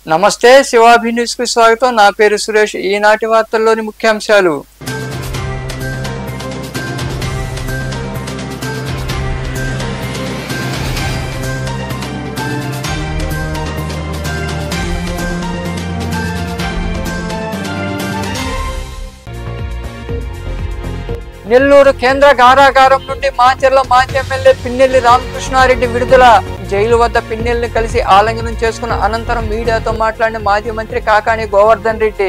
నమస్తే శివాభి న్యూస్ కు స్వాగతం నా పేరు సురేష్ ఈనాటి వార్తల్లోని ముఖ్యాంశాలు నెల్లూరు కేంద్ర కారాగారం నుండి మాచర్ల మాజీ ఎమ్మెల్యే పిన్నెల్లి రామకృష్ణారెడ్డి విడుదల జైలు వద్ద పిన్నెల్ని కలిసి ఆలింగనం చేసుకున్న అనంతరం మీడియాతో మాట్లాడిన మాజీ మంత్రి కాకాని గోవర్ధన్ రెడ్డి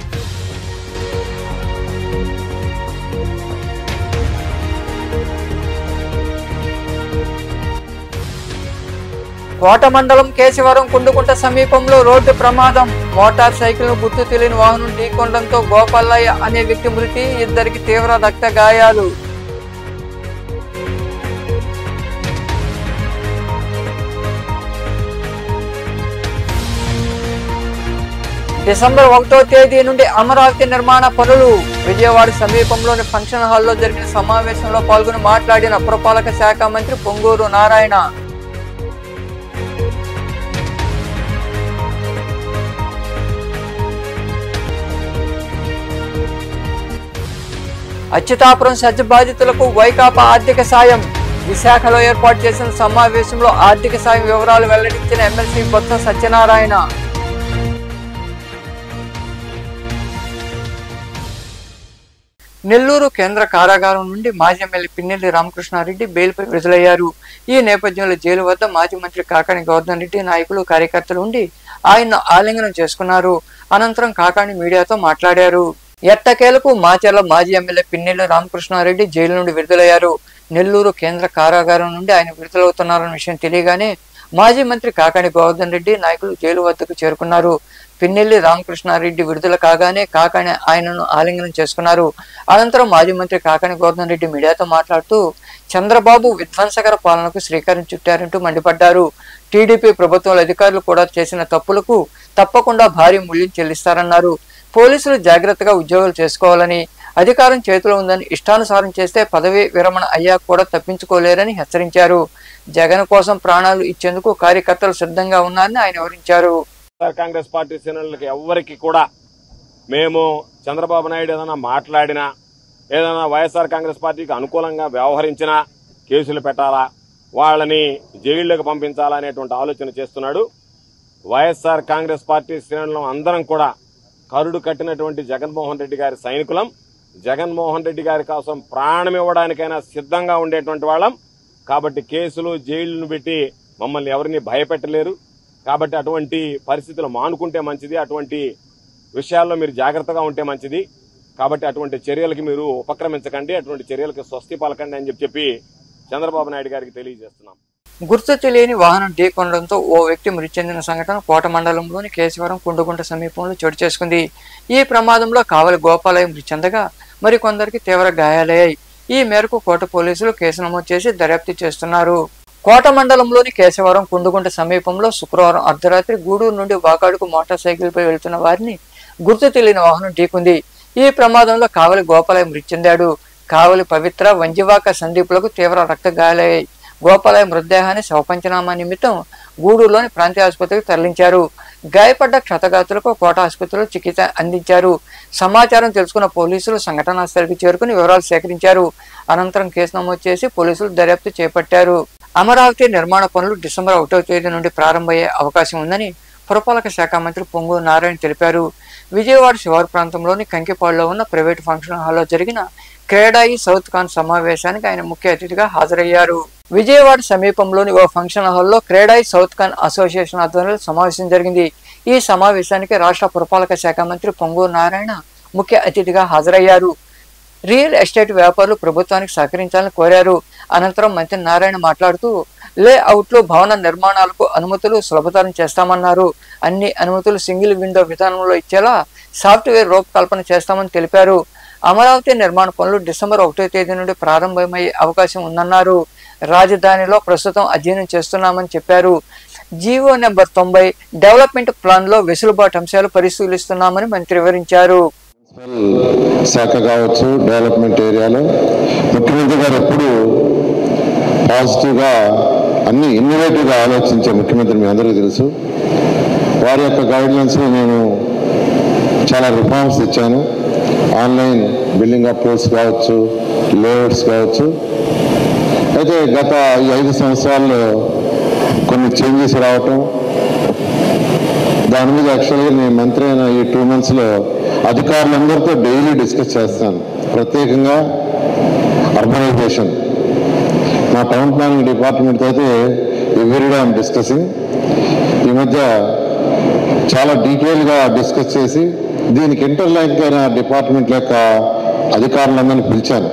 కోట మండలం కేశవరం కుండుకుంట సమీపంలో రోడ్డు ప్రమాదం మోటార్ సైకిల్ ను గుర్తు తెలియని వాహనం ఢీకొనడంతో గోపాలయ్య అనే వ్యక్తి మృతి ఇద్దరికి తీవ్ర రక్త గాయాలు డిసెంబర్ ఒకటో తేదీ నుండి అమరావతి నిర్మాణ పనులు విజయవాడ సమీపంలోని ఫంక్షన్ హాల్లో జరిగిన సమావేశంలో పాల్గొని మాట్లాడిన పురపాలక శాఖ మంత్రి పొంగూరు నారాయణ అచ్యుతాపురం సజ్జ బాధితులకు వైకాపా ఆర్థిక సాయం విశాఖలో ఏర్పాటు చేసిన సమావేశంలో ఆర్థిక సాయం వివరాలు వెల్లడించిన ఎమ్మెల్సీ బొత్స సత్యనారాయణ నెల్లూరు కేంద్ర కారాగారం నుండి మాజీ ఎమ్మెల్యే పిన్నెల్లి రామకృష్ణారెడ్డి బెయిల్పై విడుదలయ్యారు ఈ నేపథ్యంలో జైలు వద్ద మాజీ మంత్రి కాకాని గౌర్ధన్ రెడ్డి నాయకులు కార్యకర్తలు ఉండి ఆయన్ను ఆలింగనం చేసుకున్నారు అనంతరం కాకాని మీడియాతో మాట్లాడారు ఎట్టకేలకు మాచర్ల మాజీ ఎమ్మెల్యే పిన్నెల్లి రామకృష్ణారెడ్డి జైలు నుండి విడుదలయ్యారు నెల్లూరు కేంద్ర కారాగారం నుండి ఆయన విడుదలవుతున్నారన్న విషయం తెలియగానే మాజీ మంత్రి కాకాని గోవర్ధన్ రెడ్డి నాయకులు జైలు వద్దకు చేరుకున్నారు పిన్నెల్లి రామకృష్ణారెడ్డి విడుదల కాగానే కాకాని ఆయనను ఆలింగనం చేసుకున్నారు అనంతరం మాజీ మంత్రి కాకాని గోవర్ధన్ రెడ్డి మీడియాతో మాట్లాడుతూ చంద్రబాబు విధ్వంసకర పాలనకు శ్రీకారం చుట్టారంటూ మండిపడ్డారు టీడీపీ ప్రభుత్వంలో అధికారులు కూడా చేసిన తప్పులకు తప్పకుండా భారీ మూల్యం చెల్లిస్తారన్నారు పోలీసులు జాగ్రత్తగా ఉద్యోగాలు చేసుకోవాలని అధికారం చేతిలో ఉందని ఇష్టానుసారం చేస్తే పదవి విరమణ అయ్యాక కూడా తప్పించుకోలేరని హెచ్చరించారు జగన్ కోసం ప్రాణాలు ఇచ్చేందుకు కార్యకర్తలు సిద్ధంగా ఉన్నారని ఆయన వివరించారు వైఎస్ఆర్ కాంగ్రెస్ పార్టీ శ్రేణులకి ఎవ్వరికి కూడా మేము చంద్రబాబు నాయుడు ఏదైనా మాట్లాడినా ఏదైనా వైఎస్ఆర్ కాంగ్రెస్ పార్టీకి అనుకూలంగా వ్యవహరించినా కేసులు పెట్టాలా వాళ్ళని జైళ్లకు పంపించాలా అనేటువంటి ఆలోచన చేస్తున్నాడు వైఎస్ఆర్ కాంగ్రెస్ పార్టీ శ్రేణులం అందరం కూడా కరుడు కట్టినటువంటి జగన్మోహన్ రెడ్డి గారి సైనికులం జగన్మోహన్ రెడ్డి గారి కోసం ప్రాణం ఇవ్వడానికైనా సిద్ధంగా ఉండేటువంటి వాళ్ళం కాబట్టి కేసులు జైళ్లను పెట్టి మమ్మల్ని ఎవరిని భయపెట్టలేరు కాబట్టి అటువంటి పరిస్థితులు మానుకుంటే మంచిది అటువంటి విషయాల్లో మీరు జాగ్రత్తగా ఉంటే మంచిది కాబట్టి అటువంటి చర్యలకి మీరు ఉపక్రమించకండి అటువంటి చర్యలకి స్వస్తి పలకండి అని చెప్పి చెప్పి చంద్రబాబు నాయుడు గారికి తెలియజేస్తున్నాం గుర్తు తెలియని వాహనం ఢీకొనడంతో ఓ వ్యక్తి మృతి చెందిన సంఘటన కోట మండలంలోని కేశవరం కుండుగుంట సమీపంలో చోటు చేసుకుంది ఈ ప్రమాదంలో కావలి గోపాలయ్య మృతి చెందగా మరికొందరికి తీవ్ర గాయాలయ్యాయి ఈ మేరకు కోట పోలీసులు కేసు నమోదు చేసి దర్యాప్తు చేస్తున్నారు కోట మండలంలోని కేశవరం కుండుగుంట సమీపంలో శుక్రవారం అర్ధరాత్రి గూడూరు నుండి వాకాడుకు మోటార్ సైకిల్ పై వెళ్తున్న వారిని గుర్తు తెలియని వాహనం ఢీకుంది ఈ ప్రమాదంలో కావలి గోపాలయ్య మృతి చెందాడు కావలి పవిత్ర వంజివాక సందీపులకు తీవ్ర రక్త గాయాలయ్యాయి గోపాలయ్య మృతదేహాన్ని శవపంచనామా నిమిత్తం గూడూరులోని ప్రాంతీయ ఆసుపత్రికి తరలించారు గాయపడ్డ క్షతగాతులకు కోట ఆసుపత్రిలో చికిత్స అందించారు సమాచారం తెలుసుకున్న పోలీసులు సంఘటనా స్థలికి చేరుకుని వివరాలు సేకరించారు అనంతరం కేసు నమోదు చేసి పోలీసులు దర్యాప్తు చేపట్టారు అమరావతి నిర్మాణ పనులు డిసెంబర్ ఒకటో తేదీ నుండి ప్రారంభమయ్యే అవకాశం ఉందని పురపాలక శాఖ మంత్రి పొంగు నారాయణ తెలిపారు విజయవాడ శివారు ప్రాంతంలోని కంకిపాడులో ఉన్న ప్రైవేట్ ఫంక్షన్ హాల్లో జరిగిన క్రేడాయి సౌత్ కాన్ సమావేశానికి ఆయన ముఖ్య అతిథిగా హాజరయ్యారు విజయవాడ సమీపంలోని ఓ ఫంక్షన్ హాల్లో క్రేడాయి సౌత్ కాన్ అసోసియేషన్ ఆధ్వర్యంలో సమావేశం జరిగింది ఈ సమావేశానికి రాష్ట్ర పురపాలక శాఖ మంత్రి పొంగూరు నారాయణ ముఖ్య అతిథిగా హాజరయ్యారు రియల్ ఎస్టేట్ వ్యాపారులు ప్రభుత్వానికి సహకరించాలని కోరారు అనంతరం మంత్రి నారాయణ మాట్లాడుతూ లేఅవుట్లు భవన నిర్మాణాలకు అనుమతులు సులభతరం చేస్తామన్నారు అన్ని అనుమతులు సింగిల్ విండో విధానంలో ఇచ్చేలా సాఫ్ట్వేర్ రూపకల్పన చేస్తామని తెలిపారు అమరావతి నిర్మాణ పనులు డిసెంబర్ ఒకటో తేదీ నుండి ప్రారంభమయ్యే అవకాశం ఉందన్నారు రాజధానిలో ప్రస్తుతం అధ్యయనం చేస్తున్నామని చెప్పారు జీవో నెంబర్ తొంభై డెవలప్మెంట్ ప్లాన్ లో వెసులుబాటు అంశాలు పరిశీలిస్తున్నామని మంత్రి వివరించారు మున్సిపల్ శాఖ కావచ్చు డెవలప్మెంట్ ఏరియాలో ముఖ్యమంత్రి గారు ఎప్పుడు పాజిటివ్గా అన్ని ఇన్నోవేటివ్గా ఆలోచించే ముఖ్యమంత్రి మీ అందరికీ తెలుసు వారి యొక్క గైడ్లైన్స్లో నేను చాలా రిఫార్మ్స్ ఇచ్చాను ఆన్లైన్ బిల్డింగ్ అప్రోచ్ కావచ్చు లేఅవుట్స్ కావచ్చు అయితే గత ఈ ఐదు సంవత్సరాల్లో కొన్ని చేంజెస్ రావటం దాని మీద యాక్చువల్గా నేను మంత్రి అయిన ఈ టూ మంత్స్లో అధికారులందరితో డైలీ డిస్కస్ చేస్తాను ప్రత్యేకంగా అర్బనైజేషన్ మా టౌన్ ప్లానింగ్ డిపార్ట్మెంట్ అయితే ఎవ్రీడే ఐమ్ డిస్కసింగ్ ఈ మధ్య చాలా డీటెయిల్గా డిస్కస్ చేసి దీనికి ఇంటర్లైక్ అయిన డిపార్ట్మెంట్ యొక్క అధికారులందరినీ పిలిచాను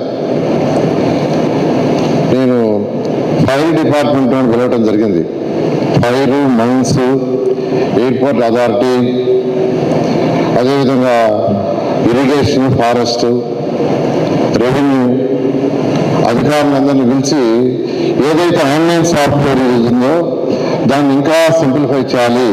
నేను ఫైర్ డిపార్ట్మెంట్ అని పిలవటం జరిగింది ఫైర్ మైన్స్ ఎయిర్పోర్ట్ అథారిటీ అదేవిధంగా ఇరిగేషన్ ఫారెస్ట్ రెవెన్యూ అధికారులందరినీ పిలిచి ఏదైతే ఆన్లైన్ సాఫ్ట్వేర్ ఉందో దాన్ని ఇంకా సింప్లిఫై చేయాలి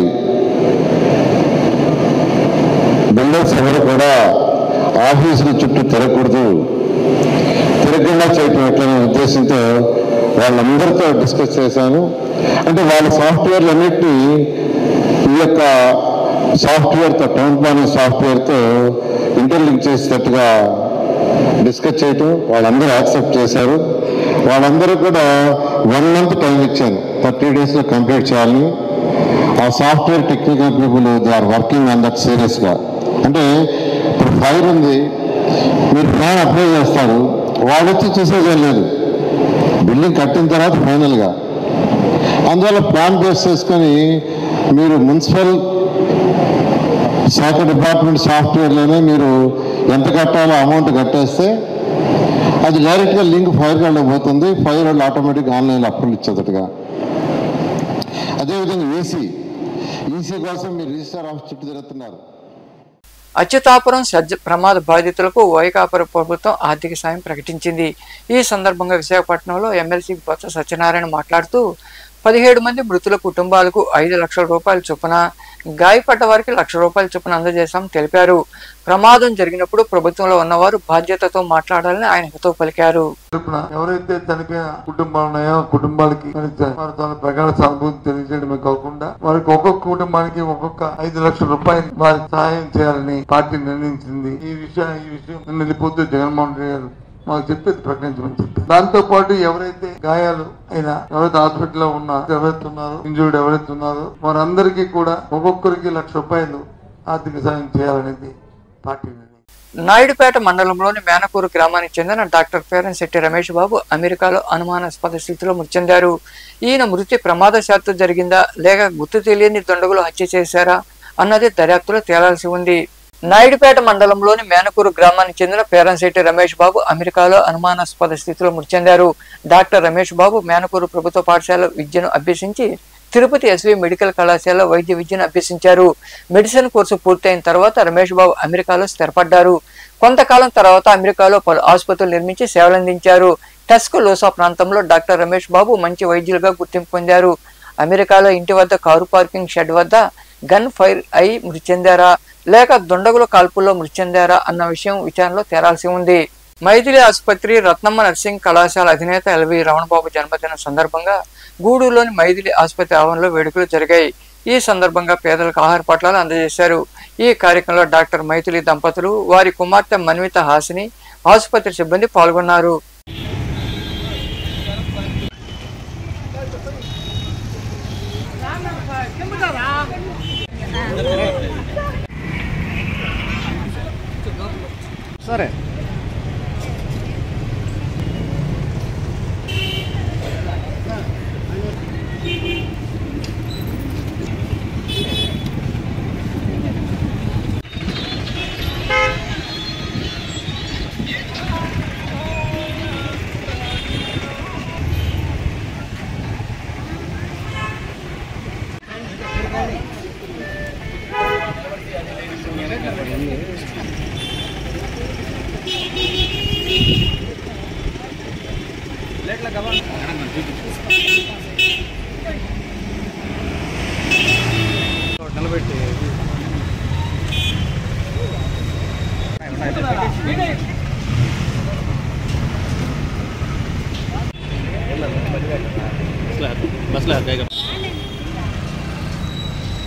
బిల్డర్స్ ఎవరు కూడా ఆఫీసుల చుట్టూ తిరగకూడదు తిరగకుండా చేయటం ఎట్లనే ఉద్దేశంతో వాళ్ళందరితో డిస్కస్ చేశాను అంటే వాళ్ళ సాఫ్ట్వేర్లు అన్నిటినీ ఈ యొక్క సాఫ్ట్వేర్తో టౌన్ ప్లానింగ్ సాఫ్ట్వేర్తో ఇంటర్లింక్ చేసేటట్టుగా డిస్కస్ చేయటం వాళ్ళందరూ యాక్సెప్ట్ చేశారు వాళ్ళందరూ కూడా వన్ మంత్ టైం ఇచ్చాను థర్టీ డేస్లో కంప్లీట్ చేయాలని ఆ software technical people they are working on that సీరియస్గా అంటే ఇప్పుడు ఫైర్ ఉంది మీరు ప్లాన్ అప్లై చేస్తారు వాళ్ళు వచ్చి చూసేది లేదు బిల్డింగ్ కట్టిన తర్వాత ఫైనల్గా అందువల్ల ప్లాన్ బేస్ చేసుకొని మీరు మున్సిపల్ శాఖ డిపార్ట్మెంట్ సాఫ్ట్వేర్లోనే మీరు ఎంత కట్టాలో అమౌంట్ కట్టేస్తే అది డైరెక్ట్గా లింక్ ఫైర్ వాళ్ళకి పోతుంది ఫైర్ వాళ్ళు ఆటోమేటిక్గా ఆన్లైన్లో అప్రూవల్ ఇచ్చేటట్టుగా అదేవిధంగా ఈసీ ఈసీ కోసం మీరు రిజిస్టర్ ఆఫీస్ చుట్టూ తిరుగుతున్నారు అచ్యుతాపురం సజ్జ ప్రమాద బాధితులకు వైకాపురం ప్రభుత్వం ఆర్థిక సాయం ప్రకటించింది ఈ సందర్భంగా విశాఖపట్నంలో ఎమ్మెల్సీ బొత్స సత్యనారాయణ మాట్లాడుతూ పదిహేడు మంది మృతుల కుటుంబాలకు ఐదు లక్షల రూపాయల చొప్పున గాయపడ్డ వారికి లక్ష రూపాయల చొప్పున అందజేశామని తెలిపారు ప్రమాదం జరిగినప్పుడు ప్రభుత్వంలో ఉన్నవారు బాధ్యతతో మాట్లాడాలని ఆయన హితవు పలికారు తరపున ఎవరైతే చనిపోయిన కుటుంబాలు ఉన్నాయో ఆ కుటుంబాలకి మరి చ- వారి తన ప్రగాఢ సానుభూతి తెలియజేయడమే కాకుండా వారికి ఒక్కొక్క కుటుంబానికి ఒక్కొక్క ఐదు లక్షల రూపాయలు వారికి సహాయం చేయాలని పార్టీ నిర్ణయించింది ఈ విషయం ఈ విషయం నిన్న వెళ్ళిపోతూ జగన్మోహన్ రెడ్డి గారు మాకు చెప్పేది ప్రకటించమని చెప్పారు దాంతో పాటు ఎవరైతే గాయాలు అయినా ఎవరైతే హాస్పిటల్లో ఉన్నా ఎవరైతే ఉన్నారో ఇంజూర్డ్ ఎవరైతే ఉన్నారో వారందరికీ కూడా ఒక్కొక్కరికి లక్ష రూపాయలు ఆర్థిక సాయం చేయాలనేది పార్టీ నిర్ణయం నాయుడుపేట మండలంలోని మేనకూరు గ్రామానికి చెందిన డాక్టర్ పేరంశెట్టి రమేష్ బాబు అమెరికాలో అనుమానాస్పద స్థితిలో మృతి చెందారు ఈయన మృతి ప్రమాదశాత్తు జరిగిందా లేక గుర్తు తెలియని దుండగులు హత్య చేశారా అన్నది దర్యాప్తులో తేలాల్సి ఉంది నాయుడుపేట మండలంలోని మేనకూరు గ్రామానికి చెందిన పేరంశెట్టి రమేష్ బాబు అమెరికాలో అనుమానాస్పద స్థితిలో మృతి చెందారు డాక్టర్ రమేష్ బాబు మేనకూరు ప్రభుత్వ పాఠశాల విద్యను అభ్యసించి తిరుపతి ఎస్వి మెడికల్ కళాశాల వైద్య విద్యను అభ్యసించారు మెడిసిన్ కోర్సు పూర్తయిన తర్వాత రమేష్ బాబు అమెరికాలో స్థిరపడ్డారు కొంతకాలం తర్వాత అమెరికాలో పలు ఆసుపత్రులు నిర్మించి సేవలందించారు టస్క్ లోసా ప్రాంతంలో డాక్టర్ రమేష్ బాబు మంచి వైద్యులుగా గుర్తింపు పొందారు అమెరికాలో ఇంటి వద్ద కారు పార్కింగ్ షెడ్ వద్ద గన్ ఫైర్ అయి మృతి చెందారా లేక దుండగుల కాల్పుల్లో మృతి చెందారా అన్న విషయం విచారణలో తేరాల్సి ఉంది మైథిలి ఆసుపత్రి రత్నమ్మ నర్సింగ్ కళాశాల అధినేత ఎల్వి రమణబాబు జన్మదినం సందర్భంగా గూడూరులోని మైథిలి ఆసుపత్రి ఆవరణలో వేడుకలు జరిగాయి ఈ సందర్భంగా పేదలకు ఆహార పట్లాలు అందజేశారు ఈ కార్యక్రమంలో డాక్టర్ మైథిలి దంపతులు వారి కుమార్తె మన్విత హాసిని ఆసుపత్రి సిబ్బంది పాల్గొన్నారు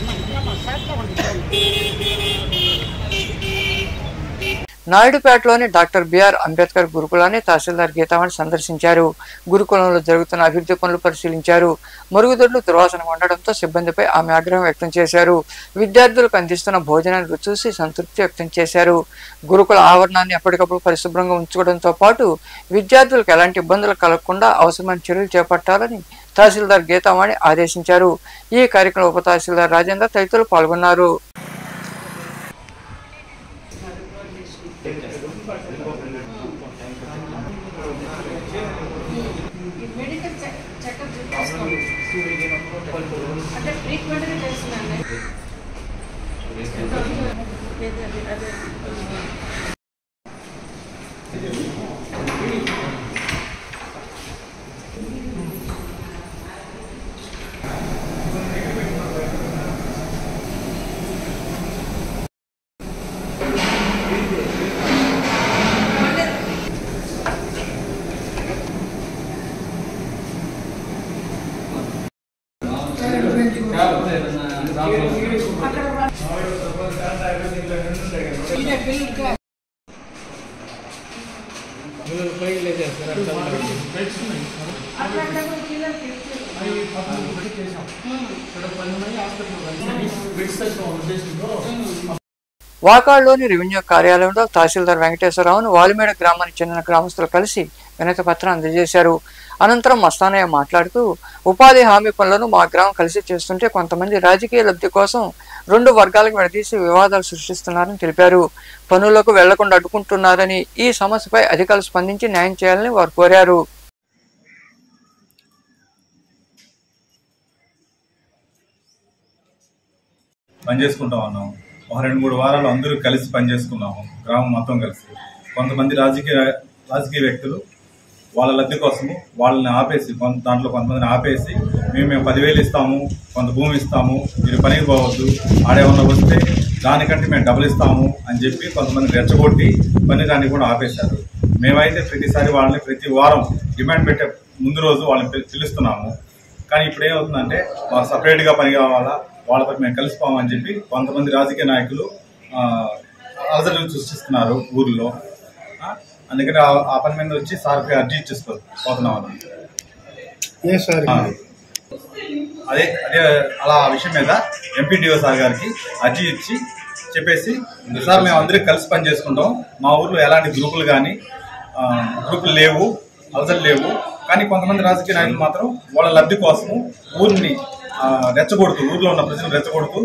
నాయుడుపేటలోని డాక్టర్ బిఆర్ అంబేద్కర్ గురుకులాన్ని తహసీల్దార్ గీతామణి సందర్శించారు గురుకులంలో జరుగుతున్న అభివృద్ధి పనులు పరిశీలించారు మరుగుదొడ్లు దుర్వాసన ఉండడంతో సిబ్బందిపై ఆమె ఆగ్రహం వ్యక్తం చేశారు విద్యార్థులకు అందిస్తున్న భోజనాన్ని రుచి చూసి సంతృప్తి వ్యక్తం చేశారు గురుకుల ఆవరణాన్ని ఎప్పటికప్పుడు పరిశుభ్రంగా ఉంచుకోవడంతో పాటు విద్యార్థులకు ఎలాంటి ఇబ్బందులు కలగకుండా అవసరమైన చర్యలు చేపట్టాలని తహసీల్దార్ గీతామణి ఆదేశించారు ఈ కార్యక్రమంలో ఉప తహసీల్దార్ రాజేందర్ తదితరులు పాల్గొన్నారు మెడికల్ చెక్ చెకప్ చేస్తాను అంటే ట్రీట్మెంట్ చేస్తున్నాను అదే అదే వాకాడ్లోని రెవెన్యూ కార్యాలయంలో తహసీల్దార్ వెంకటేశ్వరరావును వాలిమేడ గ్రామానికి చెందిన గ్రామస్తులు కలిసి వినతి పత్రం అందజేశారు అనంతరం మస్తానయ్య మాట్లాడుతూ ఉపాధి హామీ పనులను మా గ్రామం కలిసి చేస్తుంటే కొంతమంది రాజకీయ లబ్ధి కోసం రెండు వర్గాలకు విడదీసి వివాదాలు సృష్టిస్తున్నారని తెలిపారు పనులకు వెళ్లకుండా అడ్డుకుంటున్నారని ఈ సమస్యపై అధికారులు స్పందించి న్యాయం చేయాలని వారు కోరారు పని చేసుకుంటా ఉన్నాం ఒక రెండు మూడు వారాలు అందరూ కలిసి పని చేసుకున్నాము గ్రామం మొత్తం కలిసి కొంతమంది రాజకీయ రాజకీయ వ్యక్తులు వాళ్ళ లబ్ధి కోసము వాళ్ళని ఆపేసి కొంత దాంట్లో కొంతమందిని ఆపేసి మేము మేము పదివేలు ఇస్తాము కొంత భూమి ఇస్తాము మీరు పనికి పోవద్దు ఆడేమన్నా వస్తే దానికంటే మేము డబ్బులు ఇస్తాము అని చెప్పి కొంతమంది రెచ్చగొట్టి పని దాన్ని కూడా ఆపేశారు మేమైతే ప్రతిసారి వాళ్ళని ప్రతి వారం డిమాండ్ పెట్టే ముందు రోజు వాళ్ళని పిలు- పిలుస్తున్నాము కానీ ఇప్పుడు ఏమవుతుందంటే మాకు సపరేట్గా పని కావాలా వాళ్ళతో మేము కలిసిపోమని చెప్పి కొంతమంది రాజకీయ నాయకులు ఆ, అలజడులు సృష్టిస్తున్నారు ఊర్లో ఆ, అందుకని ఆ- ఆ పని మీద వచ్చి సార్కి అర్జీ ఇచ్చేసుకో పోతున్నాం అన్నమాట. ఆ. అదే అదే అలా ఆ విషయం మీద ఎంపీడీఓ సార్ గారికి అర్జీ ఇచ్చి చెప్పేసి సార్ మేము అందరికి కలిసి పని చేసుకుంటాం మా ఊర్లో ఎలాంటి గ్రూపులు కానీ గ్రూపులు లేవు అలసలు లేవు కానీ కొంతమంది రాజకీయ నాయకులు మాత్రం వాళ్ళ లబ్ధి కోసము ఊరిని ఆ, రెచ్చగొడుతూ ఊర్లో ఉన్న ప్రజలు రెచ్చగొడుతూ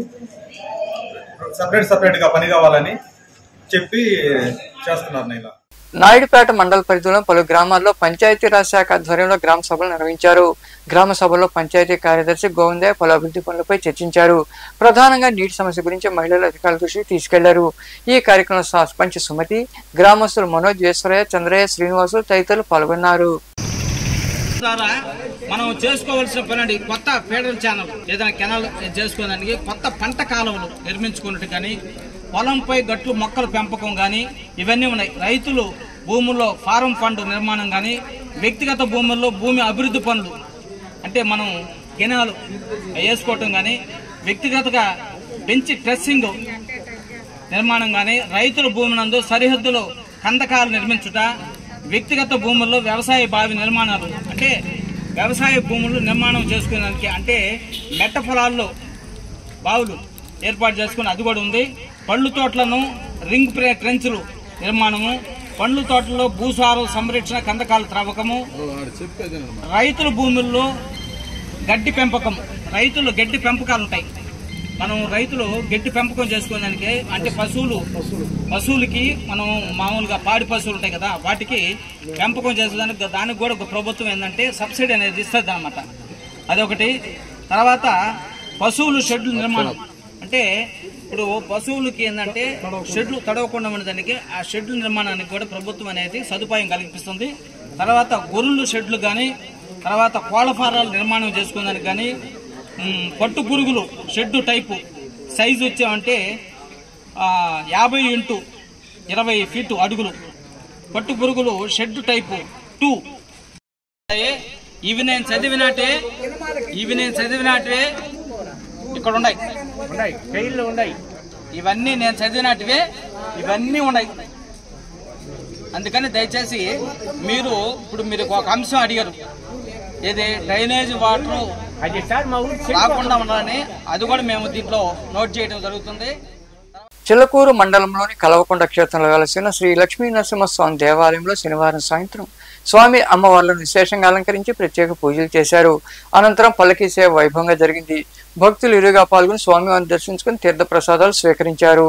సపరేట్ సపరేట్గా పని కావాలని చెప్పి చేస్తున్నారు ఇలా నాయుడుపేట మండల పరిధిలో పలు గ్రామాల్లో పంచాయతీరాజ్ శాఖ ఆధ్వర్యంలో గ్రామ సభలు నిర్వహించారు గ్రామ సభలో పంచాయతీ కార్యదర్శి గోవిందయ్య పలు అభివృద్ధి పనులపై చర్చించారు ప్రధానంగా నీటి సమస్య గురించి మహిళల అధికారుల దృష్టికి తీసుకెళ్లారు ఈ కార్యక్రమంలో సర్పంచ్ సుమతి గ్రామస్తులు మనోజ్ ఈశ్వరయ్య చంద్రయ్య శ్రీనివాసులు తదితరులు పాల్గొన్నారు ద్వారా మనం చేసుకోవాల్సిన పని అండి కొత్త ఫీడర్ ఛానల్ ఏదైనా కెనాల్ చేసుకోవడానికి కొత్త పంట కాలువలు నిర్మించుకున్నట్టు కానీ పొలంపై గట్లు మొక్కల పెంపకం కానీ ఇవన్నీ ఉన్నాయి రైతులు భూముల్లో ఫారం ఫండ్ నిర్మాణం కానీ వ్యక్తిగత భూముల్లో భూమి అభివృద్ధి పనులు అంటే మనం కెనాలు వేసుకోవటం కానీ వ్యక్తిగతగా బెంచ్ ట్రెస్సింగ్ నిర్మాణం కానీ రైతుల భూమి నందు సరిహద్దులో కందకాలు నిర్మించుట వ్యక్తిగత భూముల్లో వ్యవసాయ బావి నిర్మాణాలు అంటే వ్యవసాయ భూములు నిర్మాణం చేసుకునేదానికి అంటే మెట్ట పొలాల్లో బావులు ఏర్పాటు చేసుకుని అది కూడా ఉంది పళ్ళు తోటలను రింగ్ ప్రే ట్రెంచులు నిర్మాణము పండ్ల తోటల్లో భూసారం సంరక్షణ కందకాల త్రవ్వకము రైతుల భూముల్లో గడ్డి పెంపకం రైతులు గడ్డి పెంపకాలు ఉంటాయి మనం రైతులు గడ్డి పెంపకం చేసుకోవడానికి అంటే పశువులు పశువులకి మనం మామూలుగా పాడి పశువులు ఉంటాయి కదా వాటికి పెంపకం చేసేదానికి దానికి కూడా ఒక ప్రభుత్వం ఏంటంటే సబ్సిడీ అనేది ఇస్తుంది అనమాట అదొకటి తర్వాత పశువులు షెడ్లు నిర్మాణం అంటే ఇప్పుడు పశువులకి ఏంటంటే షెడ్లు తడవకుండా ఉండడానికి ఆ షెడ్లు నిర్మాణానికి కూడా ప్రభుత్వం అనేది సదుపాయం కల్పిస్తుంది తర్వాత గొర్రెలు షెడ్లు కానీ తర్వాత కోళ్ల ఫారాలు నిర్మాణం చేసుకోవడానికి కానీ ఉమ్, పట్టు పురుగులు షెడ్డు టైపు సైజు వచ్చామంటే ఆ, యాభై ఇంటూ ఇరవై ఫీటు అడుగులు పట్టు పురుగులు షెడ్డు టైపు టూ ఇవి నేను చదివినట్టే ఇవి నేను చదివినట్టే ఇక్కడ ఉన్నాయి ఇవన్నీ నేను చదివినట్టువే ఇవన్నీ ఉన్నాయి అందుకని దయచేసి మీరు ఇప్పుడు మీరు ఒక అంశం అడిగారు ఇది డ్రైనేజ్ వాటర్ రాకుండా ఉండాలని అది కూడా మేము దీంట్లో నోట్ చేయడం జరుగుతుంది చిల్లకూరు మండలంలోని కలవకొండ క్షేత్రంలో వెలసిన శ్రీ లక్ష్మీ నరసింహస్వామి దేవాలయంలో శనివారం సాయంత్రం స్వామి అమ్మవార్లను విశేషంగా అలంకరించి ప్రత్యేక పూజలు చేశారు అనంతరం పల్లకీ సేవ వైభవంగా జరిగింది భక్తులు ఇరుగా పాల్గొని స్వామివారిని దర్శించుకుని తీర్థ ప్రసాదాలు స్వీకరించారు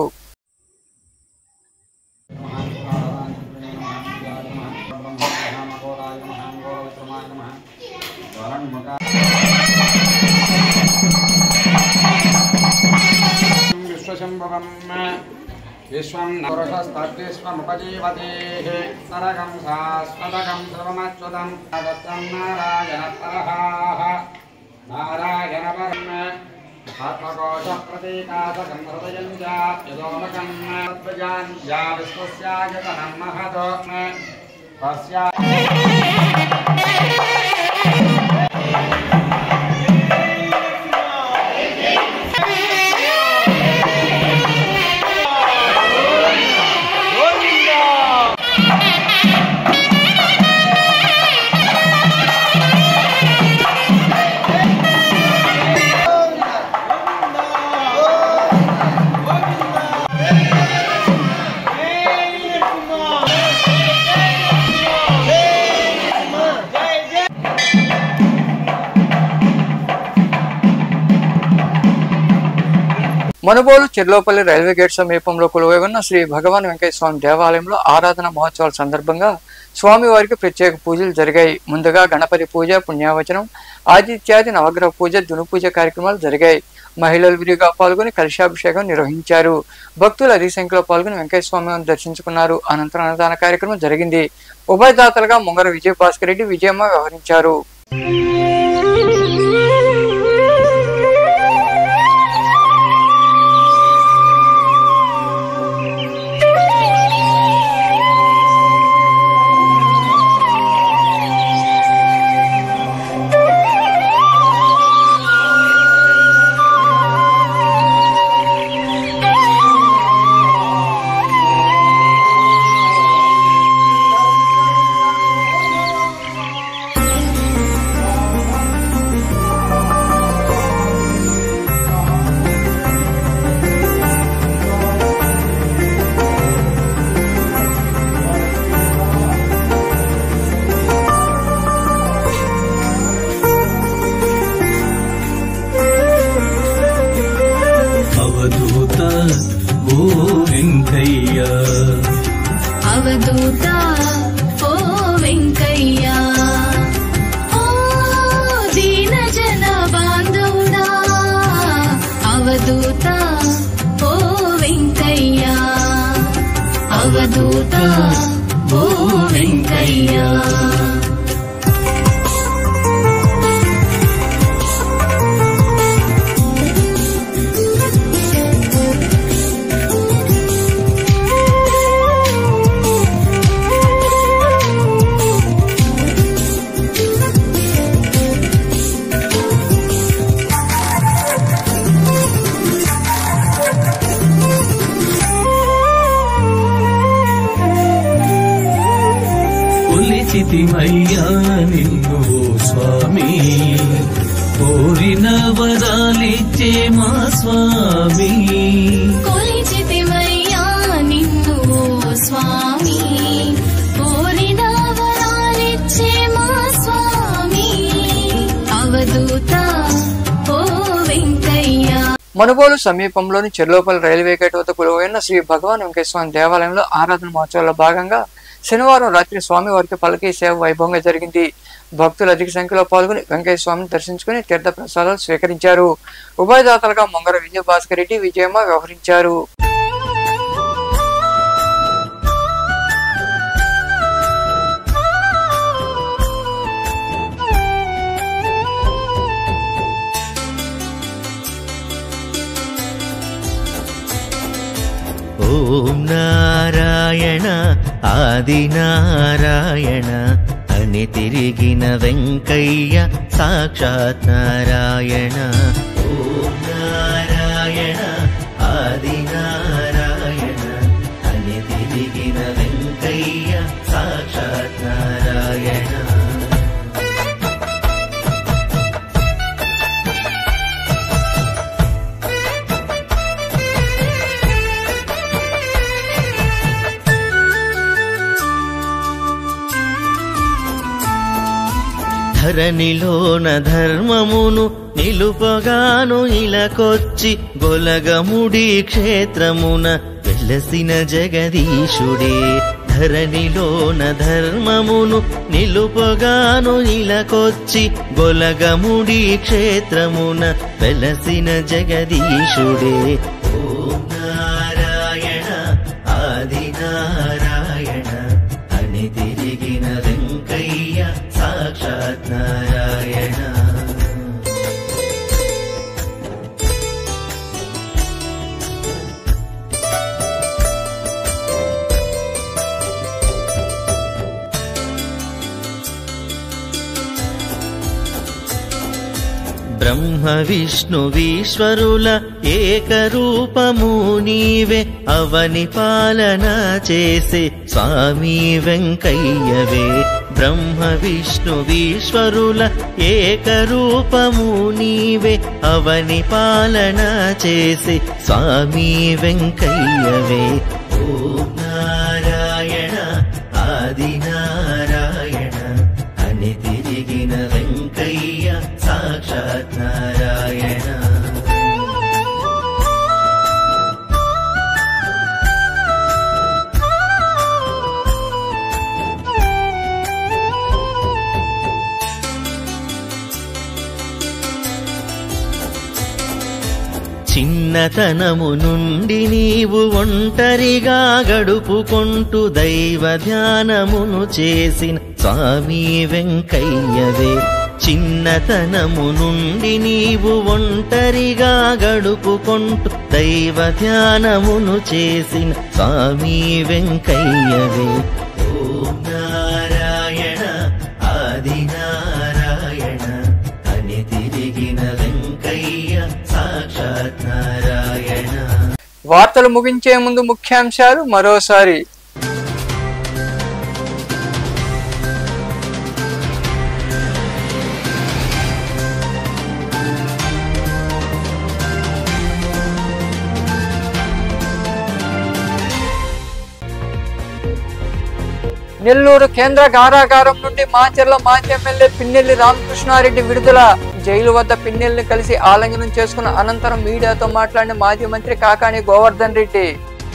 విశ్వశంభవం విశ్వం పురుషస్తద్విశ్వముపజీవతేః సరగం శాశ్వతగం సర్వమచ్యుతం దత్తం నారాయణ పరహాః నారాయణ పరం ఆత్మకోశ ప్రతీకాశకం హృదయం చ యదోమకం ధ్వజాన్ యా విశ్వస్యాయతనం మహతో తస్యా మనుబోలు చెర్లోపల్లి రైల్వే గేట్ సమీపంలో కొలువై ఉన్న శ్రీ భగవాన్ వెంకయ్య స్వామి దేవాలయంలో ఆరాధన మహోత్సవాల సందర్భంగా స్వామివారికి ప్రత్యేక పూజలు జరిగాయి ముందుగా గణపతి పూజ పుణ్యావచనం ఆదిత్యాది నవగ్రహ పూజ దును పూజ కార్యక్రమాలు జరిగాయి మహిళలు విరిగా పాల్గొని కలశాభిషేకం నిర్వహించారు భక్తులు అధిక సంఖ్యలో పాల్గొని వెంకయ్య స్వామిని దర్శించుకున్నారు అనంతరం అన్నదాన కార్యక్రమం జరిగింది ఉభయదాతలుగా ముంగర విజయభాస్కర్ రెడ్డి విజయమ్మ వ్యవహరించారు అవధూత ఓ వెంకయ్య అవధూత ఓ వెంకయ్య ఓ దీన జన బాంధవుడా అవధూత ఓ వెంకయ్య అవధూత ఓ వెంకయ్య కొలిచితిమయ్యా నిన్ను ఓ స్వామి కోరిన వరాలిచ్చే మా స్వామి కొలిచితివయ్యా నిన్ను ఓ స్వామి కోరిన వరాలిచ్చే మా స్వామి అవధూత ఓ వెంకయ్య మనుబోలు సమీపంలోని చెర్లోపల్లి రైల్వే గేట్ వద్ద కొలువైన శ్రీ భగవాన్ వెంకయ్య స్వామి దేవాలయంలో ఆరాధన మహోత్సవాల్లో భాగంగా శనివారం రాత్రి స్వామివారికి పలకీ సేవ వైభవంగా జరిగింది భక్తులు అధిక సంఖ్యలో పాల్గొని వెంకయ్య స్వామిని దర్శించుకుని తీర్థ ప్రసాదాలు స్వీకరించారు ఉభయదాతలుగా ముంగర విజయ భాస్కర్ రెడ్డి విజయమ్మ వ్యవహరించారు ఓం నారాయణ ఆది నారాయణ అని తిరిగిన వెంకయ్య సాక్షాత్ నారాయణ ఓం నారాయణ ధరణిలోన ధర్మమును నిలుపగాను ఇలకొచ్చి గొలగముడి క్షేత్రమున వెలసిన జగదీశుడే ధరణిలోన ధర్మమును నిలుపగాను ఇలకొచ్చి గొలగముడి క్షేత్రమున వెలసిన జగదీశుడే ఓం నారాయణ ఆది నారాయణ అని తిరిగిన వెంకయ్య సాక్షాత్ నారాయణ బ్రహ్మ విష్ణు విశ్వరుల ఏకరూపము నీవే అవని పాలన చేసే స్వామి వెంకయ్యవే బ్రహ్మ విష్ణు విశ్వరుల ఏకరూపము నీవే అవని పాలన చేసే స్వామి వెంకయ్యవే ఓం నారాయణ ఆది నారాయణ అని తిరిగిన వెంకయ్య సాక్షాత్ నారాయణ చిన్నతనము నుండి నీవు ఒంటరిగా గడుపుకుంటూ దైవ ధ్యానమును చేసిన స్వామి వెంకయ్యవే చిన్నతనము నుండి నీవు ఒంటరిగా గడుపుకుంటూ దైవ ధ్యానమును చేసిన స్వామి వెంకయ్యవే ఓం నారాయణ ఆది నారాయణ అని తిరిగిన వెంకయ్య సాక్షాత్ నారాయణ వార్తలు ముగించే ముందు ముఖ్యాంశాలు మరోసారి నెల్లూరు కేంద్ర కారాగారం నుండి మాచర్ల మాజీ ఎమ్మెల్యే పిన్నెల్లి రామకృష్ణారెడ్డి విడుదల జైలు వద్ద పిన్నెల్లిని కలిసి ఆలింగనం చేసుకున్న అనంతరం మీడియాతో మాట్లాడిన మాజీ మంత్రి కాకాని గోవర్ధన్ రెడ్డి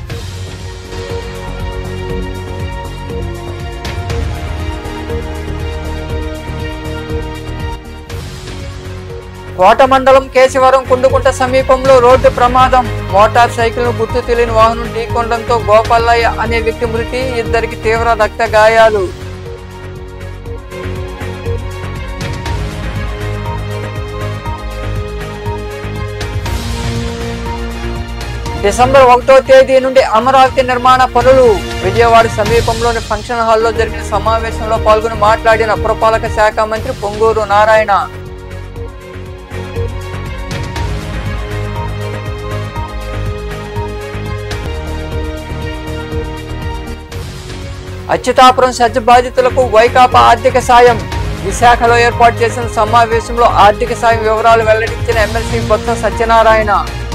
కోట మండలం కేశవరం కుండుకుంట సమీపంలో రోడ్డు ప్రమాదం మోటార్ సైకిల్ గుర్తు తెలియని వాహనం ఢీకొనడంతో గోపాలయ్య అనే వ్యక్తి మృతి ఇద్దరికి తీవ్ర రక్త గాయాలు డిసెంబర్ ఒకటో తేదీ నుండి అమరావతి నిర్మాణ పనులు విజయవాడ సమీపంలోని ఫంక్షన్ హాల్లో జరిగిన సమావేశంలో పాల్గొని మాట్లాడిన పురపాలక శాఖ మంత్రి పొంగూరు నారాయణ అచ్యుతాపురం సజ్జ బాధితులకు వైకాపా ఆర్థిక సాయం విశాఖలో ఏర్పాటు చేసిన సమావేశంలో ఆర్థిక సాయం వివరాలు వెల్లడించిన ఎమ్మెల్సీ బొత్స సత్యనారాయణ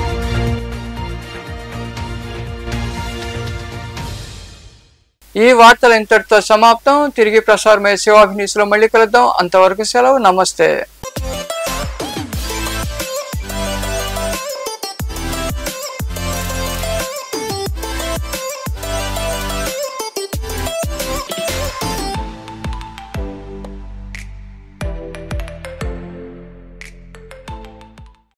ఈ వార్తలు ఇంతటితో సమాప్తం తిరిగి ప్రసారమయ్యే శివాభినీసులో మళ్ళీ కలుద్దాం అంతవరకు సెలవు నమస్తే